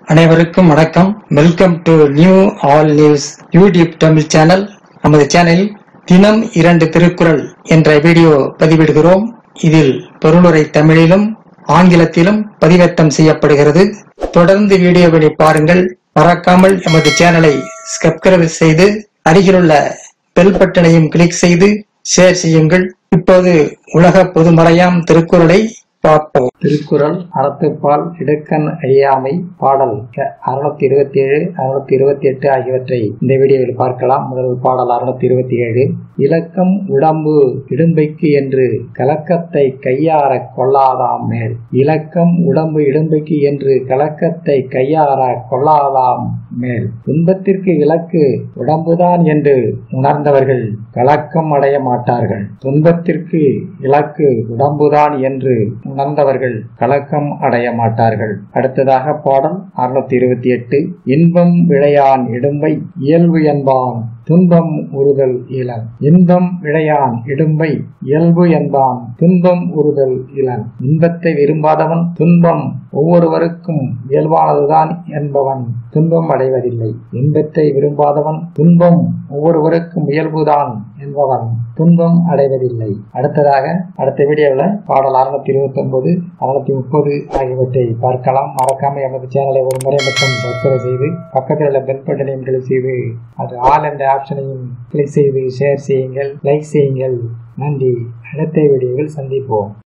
அனைவருக்கும் வணக்கம் welcome to new all news YouTube Tamil channel நமது சேனலில் தினம் இரண்டு திருக்குறள் என்ற வீடியோ பதிவிடுகிறோம் இதில் பொருளுரை தமிழிலும் ஆங்கிலத்திலும் பதிவேற்றம் செய்யப்படுகிறது தொடர்ந்து வீடியோவினை பாருங்கள் மறக்காமல் எமது சேனலை சப்ஸ்கிரைப் செய்து அருகிலுள்ள பெல் பட்டனையும் கிளிக் செய்து ஷேர் செய்யுங்கள் இப்போது உலக பொதுமறையாம் திருக்குறளை பார்ப்போம் திருக்குறள் அறத்துப்பால் இடுக்கண் அழியாமை பாடல் அறுநூத்தி இருபத்தி ஏழு அறுநூத்தி இருபத்தி எட்டு ஆகியவற்றை இந்த வீடியோவில் பார்க்கலாம் முதல் பாடல் அறுநூத்தி இருபத்தி ஏழு இலக்கம் உடம்பு இடும்பைக்கு என்று கலக்கத்தை கையாற கொள்ளாதாம் மேல் இலக்கம் உடம்பு இடும்பைக்கு என்று கலக்கத்தை கையாற கொள்ளாதாம் மேல் துன்பத்திற்கு இலக்கு உடம்புதான் என்று உணர்ந்தவர்கள் கலக்கம் அடைய மாட்டார்கள் துன்பத்திற்கு இலக்கு உடம்புதான் என்று உணர்ந்தவர்கள் கலக்கம் அடைய மாட்டார்கள் அடுத்ததாக பாடல் அறுநூத்தி இருபத்தி எட்டு இன்பம் விளையான் இடும்பை இயல்பு என்பான் துன்பம் உறுதல் இளன் இன்பம் விளையான் இடும்பை இயல்பு என்பான் துன்பம் உறுதல் இளன் இன்பத்தை விரும்பாதவன் துன்பம் ஒவ்வொருவருக்கும் இயல்பானதுதான் என்பவன் துன்பம் அடைவதில்லை இன்பத்தை விரும்பாதவன் துன்பம் ஒவ்வொருவருக்கும் இயல்புதான் என்பவன் துன்பம் அடைவதில்லை அடுத்ததாக அடுத்த வீடியோவில் பாடல் அறுநூத்தி இருபத்தி ஒன்பது அறுநூத்தி முப்பது ஆகியவற்றை பார்க்கலாம் மறக்காம எமது சேனலை ஒரு முறை மட்டும் சப்ஸ்கிரைப் செய்து பக்கத்தில் உள்ள பெல் பட்டனையும் கிளிக் செய்து அது ஆல் என்ற ஆப்ஷனையும் கிளிக் செய்து ஷேர் செய்யுங்கள் லைக் செய்யுங்கள் நன்றி அடுத்த வீடியோவில் சந்திப்போம்